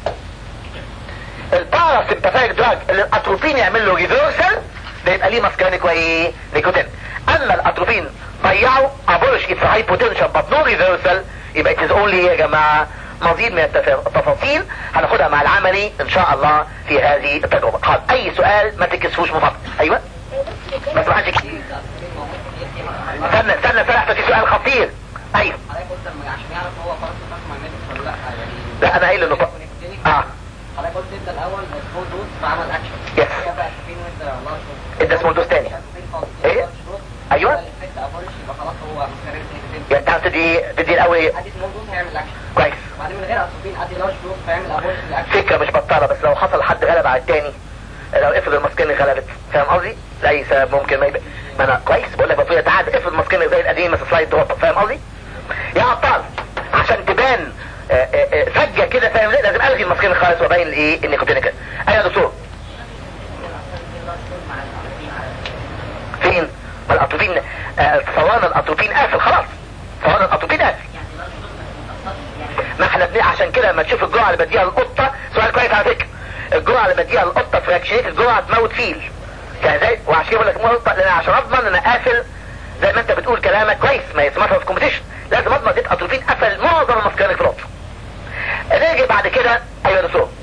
الباراسمباثيك دراج اللي الاتروبين يعمل له ريفرسال ده يبقى ليه ماسكرينيك وايه نيكوتين اما الاتروبين ضيعوا ابولش اتس هاي بوتنشال بات نو ريفرسال يبقى اتس اونلي يا جماعه مزيد من التفاصيل هناخدها مع العملي ان شاء الله في هذه التجربه خلاص اي سؤال ما تكسفوش مفضل ايوه بس ما حدش استنى استنى استنى في سؤال خطير ايوه لا انا قايل انه اه حضرتك قلت انت الاول سمول دوز فعمل اكشن يس بقى فين وانت لارج ادى سمول دوز تاني ايه ايوه يبقى خلاص هو مستمر يعني انت تدي تدي الاول ايه ادي سمول دوز هيعمل اكشن كويس بعدين من غير اتروبين ادي لارج دوز فيعمل ابورشن اكشن فكره مش بطاله بس لو حصل حد غلب على التاني لو افرض المسكنة غلبت فاهم قصدي؟ لاي سبب ممكن ما يبقى ما انا كويس بقول لك بطيئه تعال افرض المسكنة زي القديم بس سلايد دروب فاهم قصدي؟ يا ابطال عشان تبان آه، آه، آه، فجه كده فاهم ليه لازم الغي المسكنة خالص وابين الايه النيكوتينيك ايوه يا دكتور فين؟ ما الاتروبين آه، صوان الاتروبين قافل خلاص صوان الاتروبين قافل ما احنا بن- عشان كده لما تشوف الجرعه اللي بديها القطه سؤال كويس على فكره الجرعه اللي بديها القطه فراكشنيت الجرعه تموت فيل كان زي وعشان كده بقول لك قطه لان عشان اضمن ان انا قافل زي ما انت بتقول كلامك كويس ما يسمعش في كومبيتيشن لازم اضمن اديت اتروفين قفل معظم المسكرينك في القطه نيجي بعد كده ايوه يا دكتور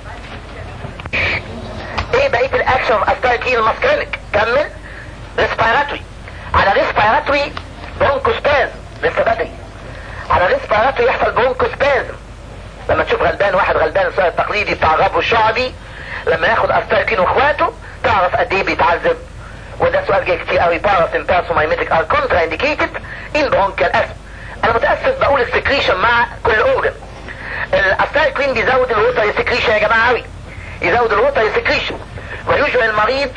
ايه بقيه الاكشن اثناء المسكرينك كمل ريسبيراتوري على ريسبيراتوري برونكوسباز لسه بدري على ريسبيراتوري يحصل برونكوسبازم لما تشوف غلبان واحد غلبان السؤال التقليدي بتاع غبو الشعبي لما ياخد استايكين واخواته تعرف قد ايه بيتعذب وده سؤال جاي كتير قوي parasympathetic mimetic are contraindicated in bronchial asthma انا متاسف بقول السكريشن مع كل اورجن الاستايكلين بيزود الوتر سكريشن يا جماعه قوي يزود الوتر سكريشن ويوجوال المريض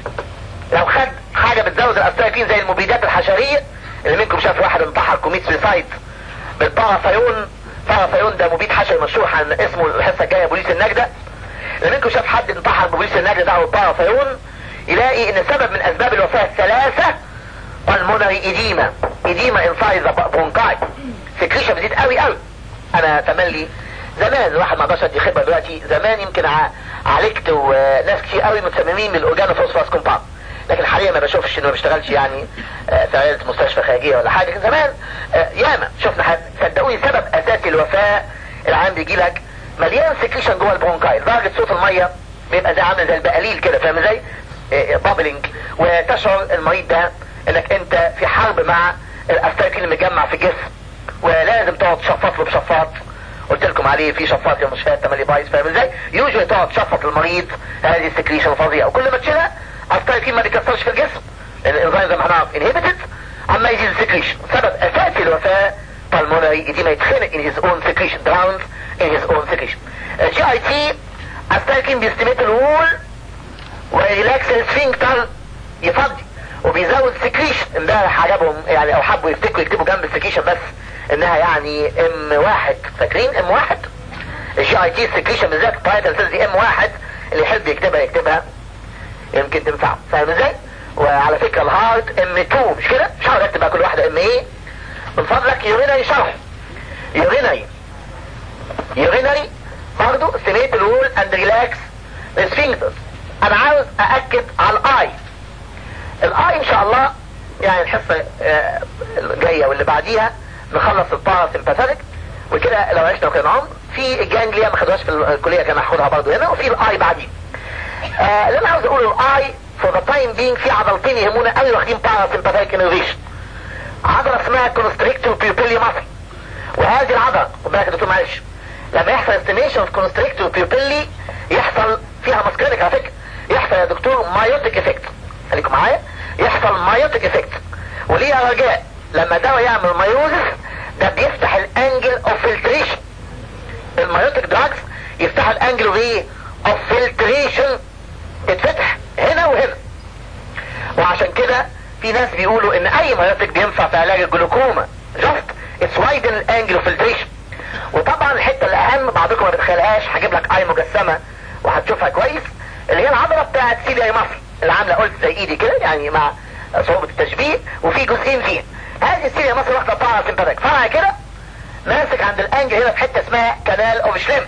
لو خد حاجه بتزود الاستايكلين زي المبيدات الحشريه اللي منكم شاف واحد انتحر كوميت سويسايد بالبارافيون بارافيون ده مبيد حشري مشهور عن اسمه الحصه الجايه بوليس النجده اللي منكم شاف حد انتحر ببوليس النجده ده البارافيون يلاقي ان سبب من اسباب الوفاه الثلاثه pulmonary edema edema inside the bronchi سكريشن بتزيد قوي قوي انا تملي زمان الواحد ما قدرش ادي خبره دلوقتي زمان يمكن ع- عالجت وناس كتير قوي متسممين بالاورجانو فوسفورس كومباوند لكن حاليا ما بشوفش انه ما بيشتغلش يعني آه، في عياده مستشفى خارجيه ولا حاجه لكن زمان آه، ياما شفنا حد صدقوني سبب اساسي الوفاه العام بيجي لك مليان سكريشن جوه البرونكاي درجه صوت الميه بيبقى زي عامل زي البقاليل كده فاهم ازاي؟ بابلينج وتشعر المريض ده انك انت في حرب مع الاستايكل المجمع في الجسم ولازم تقعد تشفط له بشفاط قلت لكم عليه في شفاط يا مشفات تملي بايظ فاهم ازاي؟ يوجوالي تقعد تشفط المريض هذه السكريشن فظيعه وكل ما تشيلها الاستايكل ما بيكسرش في الجسم الانزيم زي ما هنعرف انهبيتد اما يزيد السكريشن سبب اساسي الوفاه pulmonary edema يتخنق in his own secretion drowned in his own secretion جي اي تي استايكل بيستميت الوول ويريلاكس السفنكتر يفضي وبيزود سكريشن امبارح عجبهم يعني او حبوا يفتكروا يكتبوا جنب السكريشن بس انها يعني ام واحد فاكرين ام واحد الجي اي تي سكريشن بالذات التايتل سيلز دي ام واحد اللي يحب يكتبها يكتبها يمكن تنفعه فاهم ازاي؟ وعلى فكره الهارت ام 2 مش كده؟ مش هقعد اكتب بقى كل واحده ام ايه من فضلك يورينري شرح يورينري يورينري برضه سميت الول اند ريلاكس السفنكترز انا عاوز ااكد على الاي الاي ان شاء الله يعني الحصه آه، الجايه واللي بعديها نخلص الباراسمباثيك وكده لو عشنا وكده عمر في الجانجليا ما خدوهاش في الكليه كان هاخدها برضه هنا وفي الاي بعدين آه اللي انا عاوز اقوله الاي فور ذا تايم بينج في عضلتين يهمونا قوي واخدين باراسمباثيك انوفيشن عضله اسمها كونستريكتور بيوبيلي ماسل وهذه العضله خد بالك يا دكتور معلش لما يحصل استيميشن في كونستريكتور بيوبيلي يحصل فيها ماسكرينك على فكره يحصل يا دكتور مايوتيك افكت خليكم معايا يحصل مايوتيك افكت وليه رجاء لما دواء يعمل مايوزس ده بيفتح الانجل اوف فلتريشن المايوتيك دراجز يفتح الانجل اوف ايه اوف فلتريشن تتفتح هنا وهنا وعشان كده في ناس بيقولوا ان اي مايوتيك بينفع في علاج الجلوكوما جاست اتس وايدن الانجل اوف فلتريشن وطبعا الحته الاهم بعضكم ما بتخيلهاش هجيب لك اي مجسمه وهتشوفها كويس اللي هي العضله بتاعت سيليا مصر اللي عامله قلت زي ايدي كده يعني مع صعوبه التشبيه وفي جزئين فيها هذه السيليا مصر واخده بارا سمباتيك فرع كده ماسك عند الانجل هنا في حته اسمها كانال اوف شليم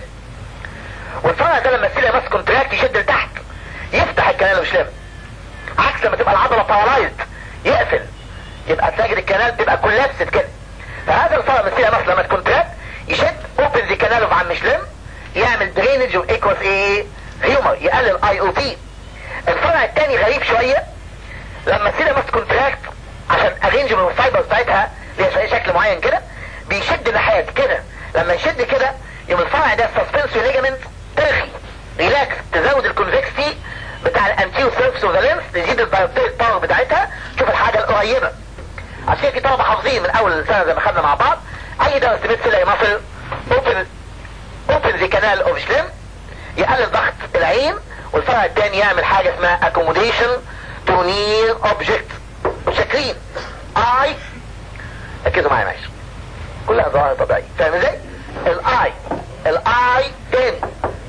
والفرع ده لما السيليا مصر كونتراكت يشد لتحت يفتح الكانال اوف شليم عكس لما تبقى العضله بارالايزد يقفل يبقى تلاقي الكانال تبقى كولابست كده فهذا الفرع من السيليا مصر لما تكونتراكت يشد اوبن ذا كانال اوف عم شليم يعمل درينج اوف ايكوس ايه هيومر يقلل اي او بي الفرع الثاني غريب شويه لما السيليا مصر كونتراكت عشان ارينج من الفايبر بتاعتها ليها شكل معين كده بيشد ناحيات كده لما يشد كده يوم الفرع ده السسبنسيو ليجامنت ترخي ريلاكس تزود الكونفكستي بتاع الانتيو سيرفس اوف ذا لينس تزيد البايوبتيك باور بتاعتها شوف الحاجه القريبه عشان كده طلبه حافظين من اول سنه زي ما خدنا مع بعض اي دواء استميت سيليا مصر اوبن اوبن ذا كانال اوف شليم يقلل ضغط العين والفرع الثاني يعمل حاجه اسمها accommodation to near object شاكرين اي ركزوا معايا معلش كلها ظواهر طبيعية فاهم ازاي؟ الاي الاي تاني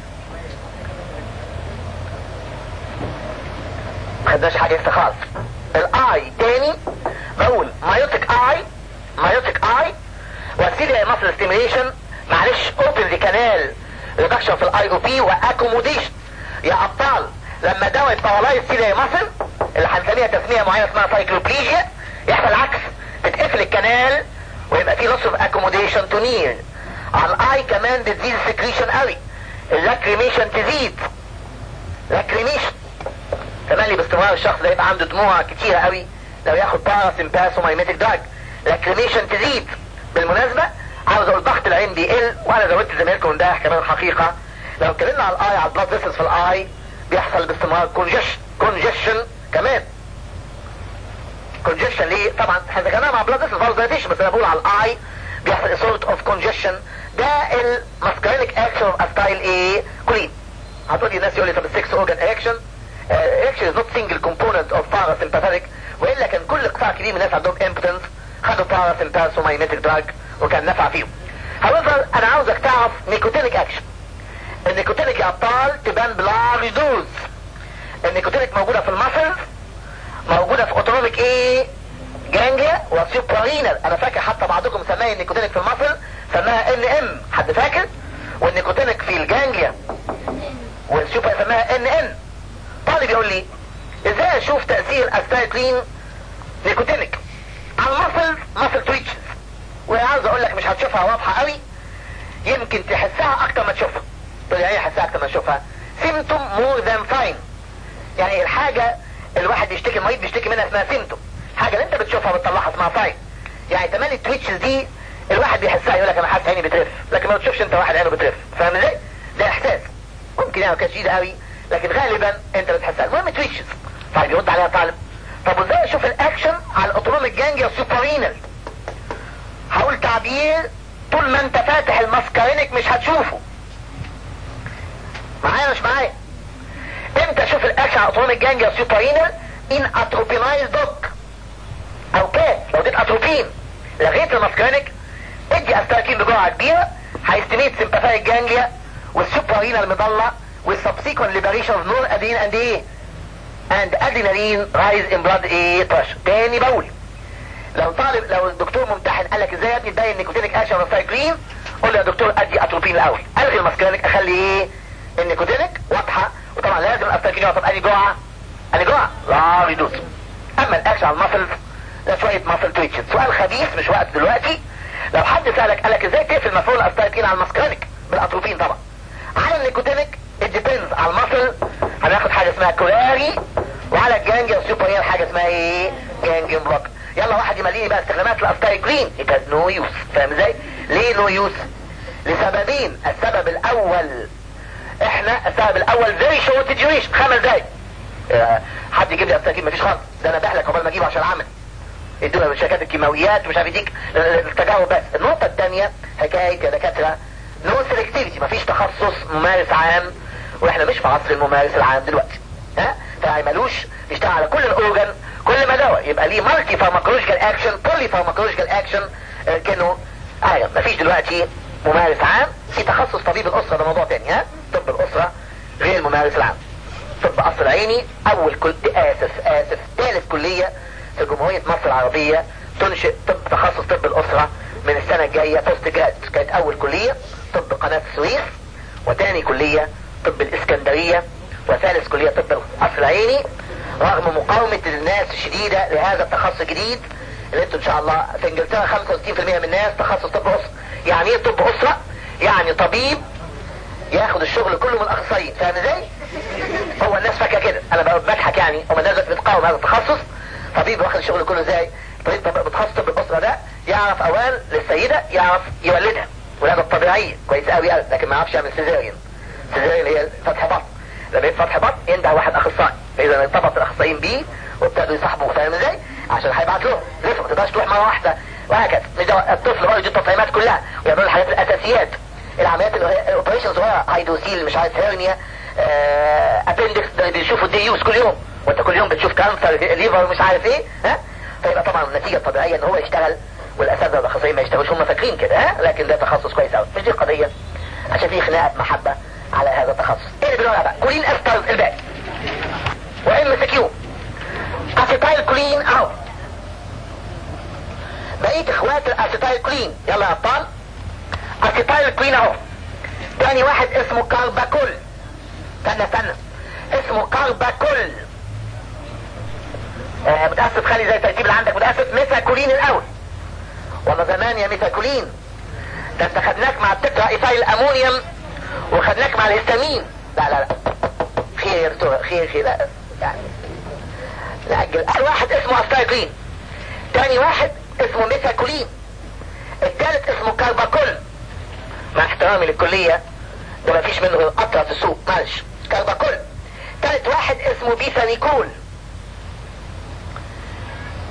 ما خدناش حاجة لسه خالص الاي تاني بقول مايوتيك اي مايوتيك اي وسيليا ماسل ستيميليشن معلش اوبن ذا كانال ريدكشن في الاي او بي واكوموديشن يا ابطال لما دواء البارالايز سيليا ماسل اللي هنسميها تسميه معينه اسمها سايكلوبليجيا يحصل العكس تتقفل الكنال ويبقى في نص اكوموديشن تو نير على الاي كمان بتزيد السكريشن قوي اللاكريميشن تزيد لاكريميشن تملي باستمرار الشخص ده يبقى عنده دموع كتيرة قوي لو ياخد باراسمباس ومايميتك دراج لاكريميشن تزيد بالمناسبة عاوز اقول ضغط العين بيقل وانا زودت زميلكم امبارح كمان حقيقة لو اتكلمنا على الاي على البلاد فيسلز في الاي بيحصل باستمرار كونجيشن كونجيشن كمان كونجيشن ليه طبعا احنا ذكرناها مع بلاد فالزيتيشن بس انا بقول على الاي بيحصل سورت اوف كونجيشن ده الماسكارينيك اكشن اوف ستايل ايه كولين هتقول لي الناس يقول لي طب السكس اورجان اكشن اكشن از نوت سنجل كومبوننت اوف باراسمباثيك والا كان كل قطاع كبير من الناس عندهم امبتنس خدوا باراسمباث وماينيتك دراج وكان نفع فيهم however انا عاوزك تعرف نيكوتينيك اكشن النيكوتينيك يا ابطال تبان بلارج دوز النيكوتينيك موجوده في المسلز موجوده في اوتونوميك ايه جانجيا وسوبرينال انا فاكر حتى بعضكم سماه النيكوتينيك في المسل سماها ان ام حد فاكر والنيكوتينيك في الجانجيا والسوبر سماها ان ان طالب يقول لي ازاي اشوف تاثير الستايكلين نيكوتينيك على المسل مسل تويتشز وعاوز اقول لك مش هتشوفها واضحه قوي يمكن تحسها اكتر ما تشوفها تقول لي ايه احسها اكتر ما تشوفها سيمتوم مور ذان ساين يعني الحاجه الواحد بيشتكي المريض بيشتكي منها اسمها سيمتوم حاجه اللي انت بتشوفها وبتطلعها اسمها ساين يعني تمام التويتشز دي الواحد بيحسها يقول لك انا حاسس عيني بترف لكن ما بتشوفش انت واحد عينه بترف فاهم ازاي ده احساس ممكن يعني كانت شديده قوي لكن غالبا انت بتحسها المهم تويتشز طيب يرد عليها طالب طب وازاي اشوف الاكشن على الاوتونوميك جانجيا السوبرينال هقول تعبير طول ما انت فاتح الماسكارينك مش هتشوفه معايا مش معايا امتى اشوف الاكشن على الاوتونوميك جانجيا السوبرينال ان اتروبينايز دوك او كات لو اديت اتروبين لغيت الماسكارينك ادي استاكين بجرعه كبيره هيستميت سمباثيك جانجيا والسوبرينال مضلع والسبسيكون ليبريشن اوف نور ادين اند ايه اند ادرينالين رايز ان بلاد ايه بريشر تاني بقول لو طالب لو الدكتور ممتحن قال لك ازاي يا ابني تبين نيكوتينيك اكشن والسايكلين قول له يا دكتور ادي اتروبين الاول الغي الماسكارينك اخلي ايه النيكوتينيك واضحه وطبعا لازم الاستاكين يعطب اني جرعه اني جرعه لا ريدوس اما الاكشن على المسلز ده شويه ماسل تويتشز سؤال خبيث مش وقت دلوقتي لو حد سالك قال لك ازاي تقفل مفعول الاستاكين على الماسكارينك بالاتروبين طبعا على النيكوتينيك الديبندز على المسل هناخد حاجه اسمها كولاري وعلى الجانجيا السوبريال حاجه اسمها ايه جانجيوم بلوك يلا واحد يمليني بقى استخدامات الاستايكلين it has no use فاهم ازاي ليه نو يوز لسببين السبب الاول احنا السبب الاول very short duration خمس دقايق اه حد يجيب لي استايكلين مفيش خالص ده انا بهلك قبل ما اجيبه عشان اعمل يدونا من شركات الكيماويات ومش عارف يديك التجاوب بس النقطة الثانية حكاية يا دكاترة نو سيلكتيفيتي مفيش تخصص ممارس عام واحنا مش في عصر الممارس العام دلوقتي ها فمالوش بيشتغل على كل الاورجن كل ما دواء يبقى ليه مالتي فارماكولوجيكال اكشن بولي فارماكولوجيكال اكشن كانه ايوه مفيش دلوقتي ممارس عام في تخصص طبيب الاسره ده موضوع تاني ها طب الاسره غير الممارس العام طب قصر عيني اول كل اسف اسف ثالث كليه في جمهوريه مصر العربيه تنشئ طب تخصص طب الاسره من السنه الجايه بوست جراد كانت اول كليه طب قناه السويس وثاني كليه طب الاسكندريه وثالث كليه طب القصر العيني رغم مقاومة الناس الشديدة لهذا التخصص الجديد اللي انتوا ان شاء الله في انجلترا 65% من الناس تخصص طب اسرة يعني ايه طب اسرة يعني طبيب ياخد الشغل كله من الاخصائيين فاهم ازاي هو الناس فاكره كده انا بضحك يعني هم الناس بتقاوم هذا التخصص طبيب واخد الشغل كله ازاي طبيب متخصص طب الاسرة ده يعرف اوان للسيدة يعرف يولدها ولادة الطبيعية كويس قوي قوي لكن ما يعرفش يعمل سيزاريان سيزاريان اللي هي فتح بطن لما فتح بطن ينده واحد اخصائي فاذا ارتبط الاخصائيين بيه وابتدوا يصاحبوه فاهم ازاي عشان هيبعت لهم رفق ما تقدرش تروح مره واحده وهكذا مش ده الطفل بقى يجيب التطعيمات كلها ويعملوا الحاجات الاساسيات العمليات الاوبريشن صغيره هيدروسيل مش عارف هيرنيا ابندكس بيشوفوا دي يوز كل يوم وانت كل يوم بتشوف كانسر ليفر مش عارف ايه ها فيبقى طبعا النتيجه الطبيعيه ان هو يشتغل والاساتذه الاخصائيين ما يشتغلوش هم فاكرين كده ها لكن ده تخصص كويس قوي مش دي القضيه عشان في خناقه محبه على هذا التخصص ايه اللي بنقولها بقى كولين استرز الباقي وام سكيو اسيتايل كولين اهو بقيت اخوات الاسيتايل كولين يلا يا ابطال اسيتايل كولين اهو تاني واحد اسمه كارباكول استنى استنى اسمه كارباكول آه متأسف خلي زي الترتيب اللي عندك متأسف ميثاكولين الاول والله زمان يا ميثاكولين ده انت خدناك مع التترا ايثايل امونيوم وخدناك مع الهستامين لا لا لا خير خير خير لا يعني نأجل واحد اسمه استايكلين تاني واحد اسمه ميثاكولين التالت اسمه كارباكول مع احترامي للكلية ده ما فيش منه قطرة في السوق معلش كارباكول تالت واحد اسمه بيثانيكول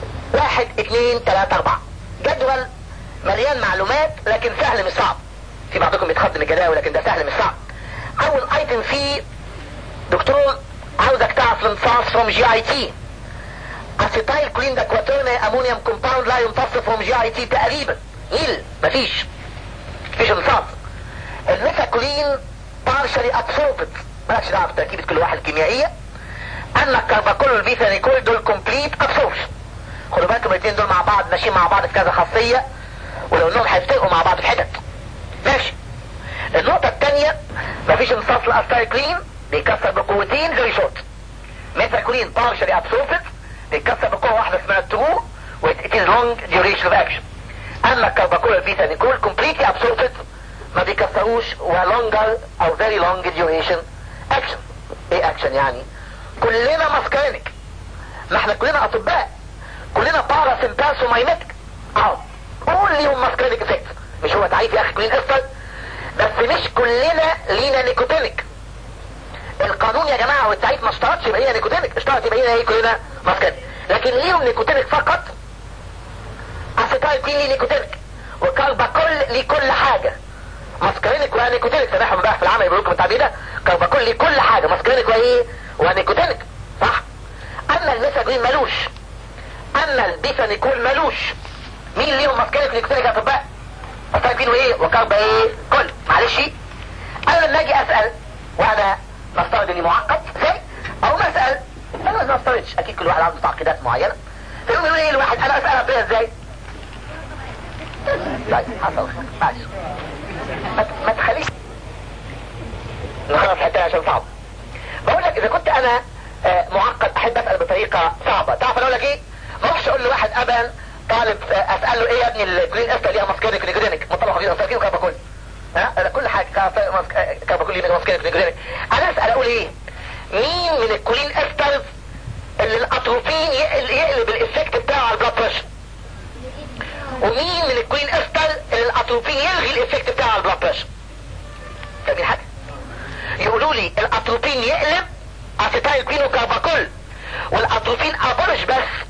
واحد اتنين تلاتة اربعة جدول مليان معلومات لكن سهل مش صعب في بعضكم بيتخض من الجداول لكن ده سهل مش صعب اول ايتم فيه دكتور عاوزك تعرف الامتصاص فروم جي اي تي اسيتايل كولين ده كواترنا امونيوم كومباوند لا يمتص فروم جي اي تي تقريبا نيل مفيش مفيش امتصاص الميثاكولين بارشلي ابسوربت مالكش دعوه بتركيبه كل واحد كيميائيه اما الكرباكول والبيثانيكول دول كومبليت ابسوربشن خدوا بالكم الاثنين دول مع بعض ماشيين مع بعض في كذا خاصيه ولو انهم هيفترقوا مع بعض في حتت ماشي النقطة الثانية مفيش امتصاص لأستايكلين بيكسر بقوتين فيري شورت ميثاكولين بارشلي ابسوربت بيتكسر بقوة واحدة اسمها الترو وات از لونج ديوريشن اوف اكشن اما الكرباكول والبيثانيكول كومبليتلي ابسوربت ما بيكسروش ولونجر او فيري لونج ديوريشن اكشن ايه اكشن يعني كلنا ماسكرينك ما احنا كلنا اطباء كلنا باراسمباس ومايمتك اهو قول ليهم ماسكرينك افكت مش هو تعريف يا اخي كلين استر بس مش كلنا لينا نيكوتينك القانون يا جماعه والتعريف ما اشترطش يبقى لينا نيكوتينك اشترط يبقى لينا ايه كلنا ماسكرينك لكن ليهم نيكوتينك فقط اسيتايل كلين ليه نيكوتينك وكارباكول ليه كل حاجه ماسكرينك ونيكوتينك سامحهم بقى في العمل يقول لكم التعبير ده كارباكول ليه كل حاجه ماسكرينك وايه ونيكوتينك صح اما الميثاجرين ملوش اما البيفانيكول ملوش مين ليهم ماسكرينك ونيكوتينك يا اطباء ماسكرين وايه وكاربا ايه كل معلش انا لما اجي اسال وانا نفترض اني معقد ازاي او ما اسال انا ما نفترضش اكيد كل واحد عنده تعقيدات معينه فيقوم يقول ايه الواحد انا اسال ربنا ازاي طيب حصل معلش ما ما تخليش نخلص حتى عشان صعب بقول لك اذا كنت انا آه، معقد احب اسال بطريقه صعبه تعرف انا اقول لك ايه ما اروحش اقول لواحد ابا طالب آه، اسال له ايه يا ابني الجرين استر ليها ماسكينك نيجرينك مطلع حفيظ ماسكين وكابا ها أنا كل حاجه كابا ماسك- آه، كابا كل يمين ماسكينك نيجرينك انا اسال اقول ايه مين من الكولين استرز اللي الاتروفين يقل- يقلب الافكت بتاعه على البلاد بريشر ومين من الكوين استر اللي الاتروبين يلغي الافكت بتاعه على البلاد بريشر فاهمين حاجه يقولوا لي الاتروبين يقلب اسيتايل كوين وكارباكول والاتروبين ابرش بس